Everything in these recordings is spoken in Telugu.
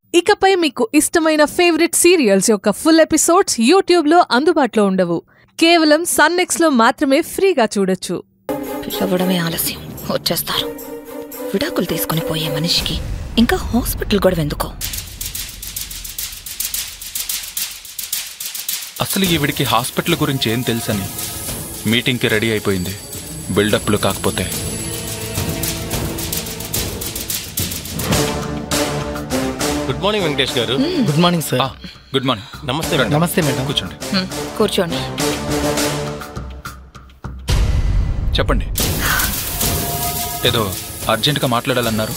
ఇకపై మీకు ఇష్టమైన ఫేవరెట్ సీరియల్స్ యొక్క ఫుల్ ఎపిసోడ్స్ యూట్యూబ్లో అందుబాటులో ఉండవు కేవలం సన్నెక్స్లో మాత్రమే ఫ్రీగా చూడొచ్చు పిలవడమే ఆలస్యం వచ్చేస్తారు విడాకులు తీసుకుని పోయే మనిషికి ఇంకా హాస్పిటల్ కూడా ఎందుకో అసలు ఈవిడికి హాస్పిటల్ గురించి ఏం తెలుసని మీటింగ్కి రెడీ అయిపోయింది బిల్డప్లు కాకపోతే good morning Venkatesh garu good morning sir ఆ, గుడ్ మార్నింగ్ నమస్తే మేడం నమస్తే మేడం కూర్చోండి హ్మ్, కూర్చోండి చెప్పండి ఏదో అర్జెంటుగా మాట్లాడాలన్నారు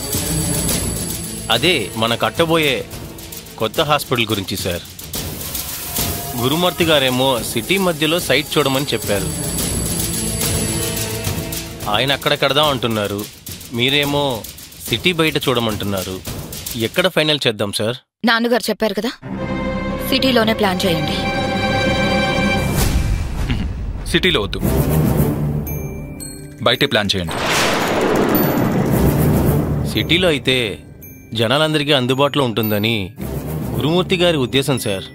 అదే మన కట్టబోయే కొత్త హాస్పిటల్ గురించి సార్ గురుమూర్తి గారేమో సిటీ మధ్యలో సైట్ చూడమని చెప్పారు ఆయన అక్కడ కడదాం అంటున్నారు మీరేమో సిటీ బయట చూడమంటున్నారు ఎక్కడ ఫైనల్ చేద్దాం సార్ నాన్నగారు చెప్పారు కదా సిటీలోనే ప్లాన్ చేయండి సిటీలో వద్దు బయటే ప్లాన్ చేయండి సిటీలో అయితే జనాలందరికీ అందుబాటులో ఉంటుందని గురుమూర్తి గారి ఉద్దేశం సార్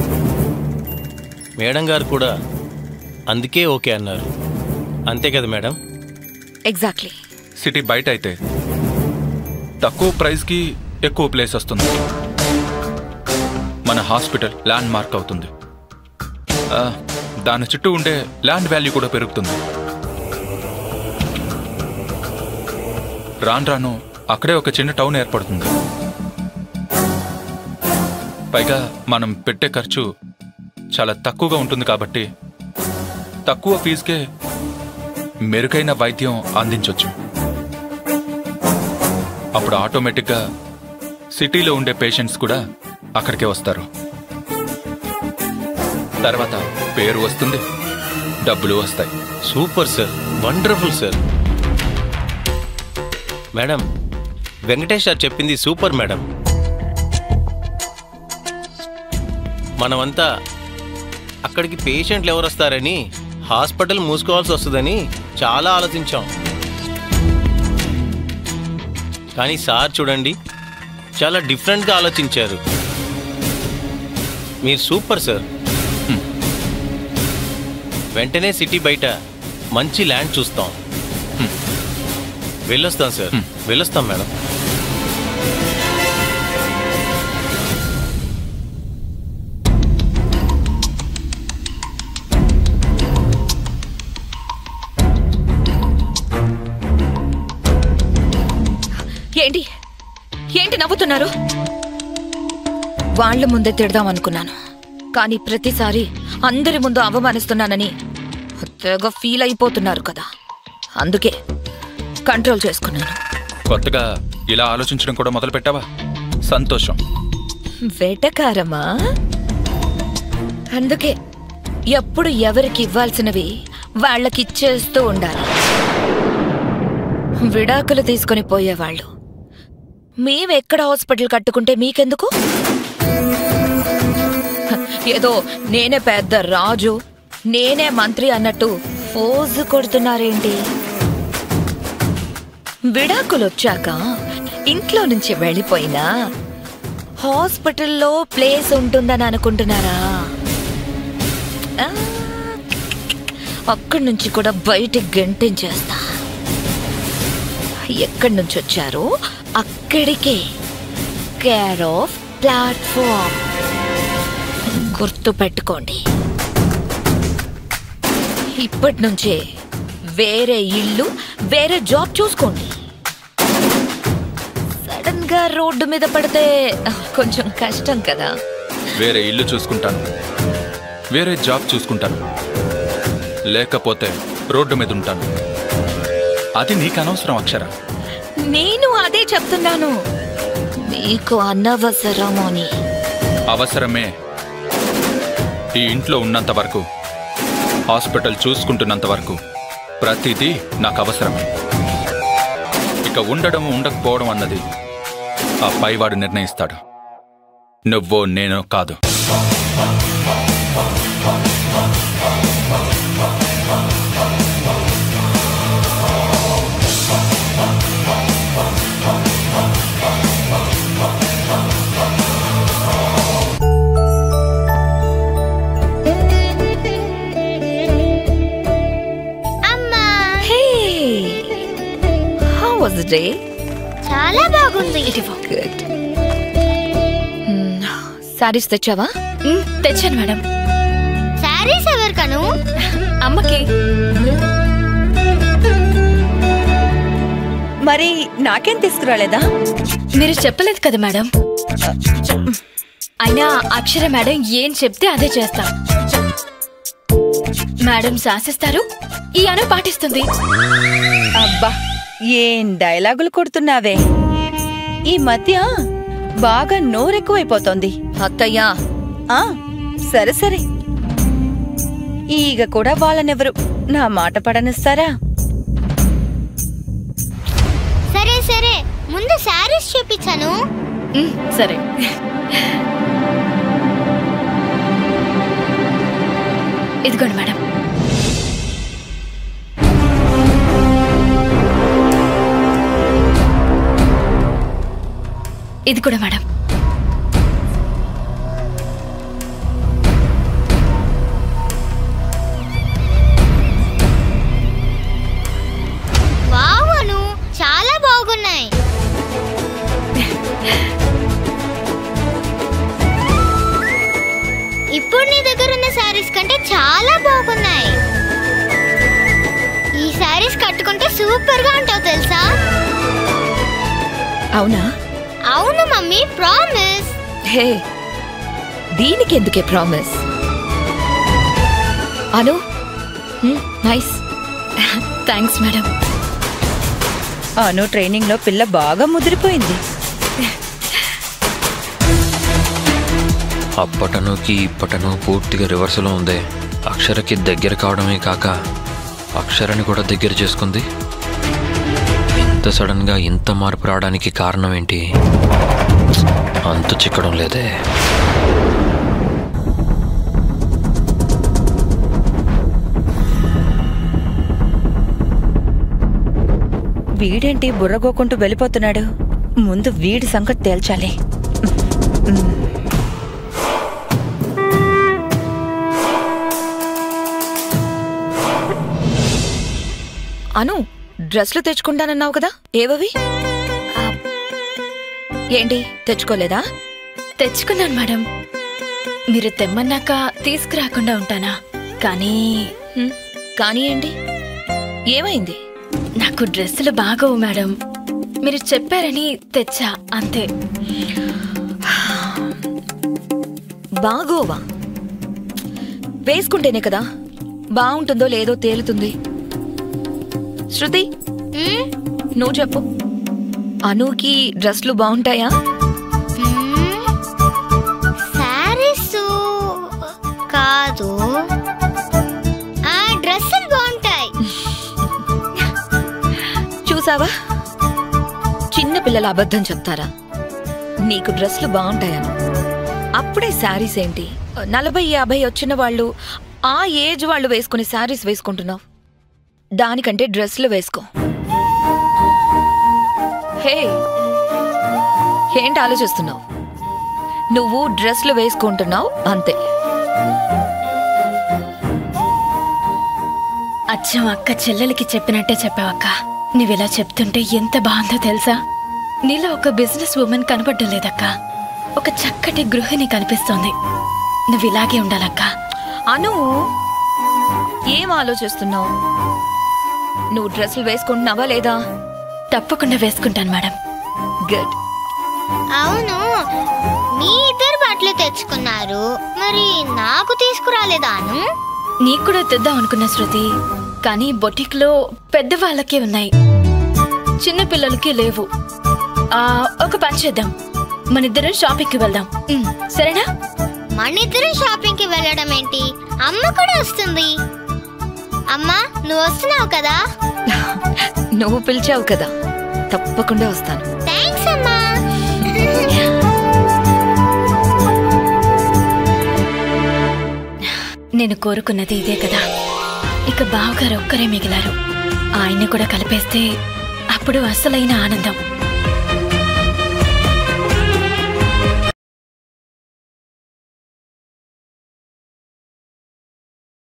మేడం గారు కూడా అందుకే ఓకే అన్నారు అంతే కదా మేడం ఎగ్జాక్ట్లీ సిటీ బయట అయితే తక్కువ ప్రైస్కి ఎక్కువ ప్లేస్ వస్తుంది మన హాస్పిటల్ ల్యాండ్ మార్క్ అవుతుంది ఆ, దాని చుట్టూ ఉండే ల్యాండ్ వాల్యూ కూడా పెరుగుతుంది రాను రాను అక్కడే ఒక చిన్న టౌన్ ఏర్పడుతుంది పైగా మనం పెట్టే ఖర్చు చాలా తక్కువగా ఉంటుంది కాబట్టి తక్కువ ఫీజుకే మెరుగైన వైద్యం అందించవచ్చు అప్పుడు ఆటోమేటిక్గా సిటీలో ఉండే పేషెంట్స్ కూడా అక్కడికే వస్తారు తర్వాత పేరు వస్తుంది డబ్బులు వస్తాయి super sir wonderful sir madam Venkatesh sir చెప్పింది సూపర్ మేడం మనమంతా అక్కడికి పేషెంట్లు ఎవరు వస్తారని హాస్పిటల్ మూసుకోవాల్సి వస్తుందని చాలా ఆలోచించాం కానీ సార్ చూడండి చాలా డిఫరెంట్గా ఆలోచించారు మీరు సూపర్ సార్ వెంటనే సిటీ బయట మంచి ల్యాండ్ చూస్తాం వెళ్ళొస్తాం సార్ వెళ్ళొస్తాం మేడం ఏంటి ఏంటి నవ్వుతున్నారు వాళ్ళ ముందే తిడదాం అనుకున్నాను కానీ ప్రతిసారి అందరి ముందు అవమానిస్తున్నానని తెగ ఫీల్ అయిపోతున్నారు కదా అందుకే కంట్రోల్ చేసుకున్నాను కొత్తగా ఇలా ఆలోచించడం కూడా మొదలు పెట్టావా సంతోషం వెటకారమా అందుకే ఎప్పుడు ఎవరికి ఇవ్వాల్సినవి వాళ్ళకిచ్చేస్తూ ఉండాలి విడాకులు తీసుకొని పోయేవాళ్ళు మేమెక్కడ హాస్పిటల్ కట్టుకుంటే మీకెందుకు హ, ఏదో నేనే పెద్ద రాజు నేనే మంత్రి అన్నట్టు ఫోజు కొడుతున్నారేంటి విడాకులు వచ్చాక ఇంట్లో నుంచి వెళ్ళిపోయినా హాస్పిటల్లో ప్లేస్ ఉంటుందని అనుకుంటున్నారా ఆ, అక్కడి నుంచి కూడా బయటికి గంటించేస్తా ఎక్కడి నుంచి వచ్చారో అక్కడికే కేర్ ఆఫ్ ప్లాట్ఫామ్ గుర్తు పెట్టుకోండి ఇప్పటి నుంచే వేరే ఇల్లు వేరే జాబ్ చూసుకోండి సడన్ గా రోడ్డు మీద పడితే కొంచెం కష్టం కదా వేరే ఇల్లు చూసుకుంటాను వేరే జాబ్ చూసుకుంటాను లేకపోతే రోడ్డు మీద ఉంటాను అది నీకు అనవసరం అక్షర నేను అదే చెప్తున్నాను మీకు అనవసరం అని అవసరమే ఈ ఇంట్లో ఉన్నంత వరకు హాస్పిటల్ చూసుకుంటున్నంత వరకు ప్రతిదీ నాకు అవసరమే ఇక ఉండడం ఉండకపోవడం అన్నది ఆ పైవాడు నిర్ణయిస్తాడు నువ్వో నేనో కాదు రే చాలా బాగుంది గుడ్ సారీస్ తెచ్చావా తెచ్చాను మేడం శారీస్ ఎవరికను అమ్మకి మరి నాకేం తీసుకురాలేదా మీరు చెప్పలేదు కదా మేడం అయినా అక్షర మేడం ఏం చెప్తే అదే చేస్తాం మేడం శాసిస్తారు ఈ అను పాటిస్తుంది అబ్బా ఏం డైలాగులు కొడుతున్నావే ఈ మధ్య బాగా నోరెక్కువైపోతోంది అత్తయ్యా ఆ సరే సరే ఈగ కూడా వాళ్ళనెవరు నా మాట పడనిస్తారా సరే సరే ముందు శారీస్ చూపించాను ఉమ్, సరే ఇదిగోండి మేడం ఇది కూడా మేడం వావ్ అను చాలా బాగున్నాయి ఇప్పుడు నీ దగ్గర ఉన్న శారీస్ కంటే చాలా బాగున్నాయి ఈ శారీస్ కట్టుకుంటే సూపర్ గా ఉంటావు తెలుసా అవునా అవును మమ్మీ ప్రామిస్ హే దీనికి ఎందుకే promise Anu nice thanks madam Anu training లో పిల్ల బాగా ముదిరిపోయింది అప్పటనుకి ఇప్పటను పూర్తిగా రివర్స్లో ఉంది అక్షరకి దగ్గర కావడమే కాక అక్షరని కూడా దగ్గర చేసుకుంది ఇంత సడన్గా ఇంత మార్పు రావడానికి కారణం ఏంటి అంతు చిక్కడం లేదే వీడేంటి బుర్రగోకుంటూ వెళ్ళిపోతున్నాడు ముందు వీడి సంగతి తేల్చాలి అను డ్రెస్లు తెచ్చుకుంటానన్నావు కదా ఏవవి ఆ, ఏంటి తెచ్చుకోలేదా తెచ్చుకున్నాను మేడం మీరు తెమ్మన్నాక తీసుకురాకుండా ఉంటానా కానీ హ్మ్, కానీ ఏంటి ఏమైంది నాకు డ్రెస్సులు బాగోవు మేడం మీరు చెప్పారని తెచ్చా అంతే బాగోవా వేసుకుంటేనే కదా బాగుంటుందో లేదో తేలుతుంది శృతి మ్మ్? నువ్వు చెప్పు అనుకి డ్రెస్లు బాగుంటాయా మ్మ్. శారీస్ కాదు ఆ డ్రెస్సులు బాగుంటాయి చూసావా చిన్న పిల్లల అబద్ధం చెప్తారా నీకు డ్రెస్లు బాగుంటాయను అప్పుడే శారీస్ ఏంటి నలభై యాభై వచ్చిన వాళ్ళు ఆ ఏజ్ వాళ్ళు వేసుకునే శారీస్ వేసుకుంటున్నావు దానికంటే డ్రెస్లు వేసుకో హే ఏంటి ఆలోచిస్తున్నావు నువ్వు డ్రెస్లు వేసుకుంటున్నావు అంతే అచ్చం అక్క చెల్లెలకి చెప్పినట్టే చెప్పావక్క నువ్విలా చెప్తుంటే ఎంత బాగుందో తెలుసా నీలో ఒక బిజినెస్ ఉమెన్ కనపడ్డం లేదక్క ఒక చక్కటి గృహిణి కనిపిస్తోంది నువ్వు ఇలాగే ఉండాలక్క అను ఏం ఆలోచిస్తున్నావు నువ్వు డ్రెస్సులు వేసుకుంటున్నావా లేదా తప్పకుండా వేసుకుంటాను మేడం గుడ్ అవును మీ ఇద్దరు బట్టలు తెచ్చుకున్నారు మరి నాకు తీసుకురాలేదాను నీకు కూడా తెద్దాం అనుకున్న శృతి కానీ బొటిక్లో పెద్దవాళ్ళకే ఉన్నాయి చిన్న పిల్లలకి లేవు ఆ, ఒక పని చేద్దాం మన ఇద్దరం షాపింగ్కి వెళ్దాం ఉమ్, సరేనా మన ఇద్దరు షాపింగ్ కి వెళ్ళడం ఏంటి అమ్మ కూడా వస్తుంది అమ్మా నువ్వు వస్తున్నావు కదా నువ్వు పిలిచావు కదా తప్పకుండా వస్తాను థ్యాంక్స్ అమ్మా నేను కోరుకున్నది ఇదే కదా ఇక బావగారు ఒక్కరే మిగిలారు ఆయన్ని కూడా కలిపేస్తే అప్పుడు అసలైన ఆనందం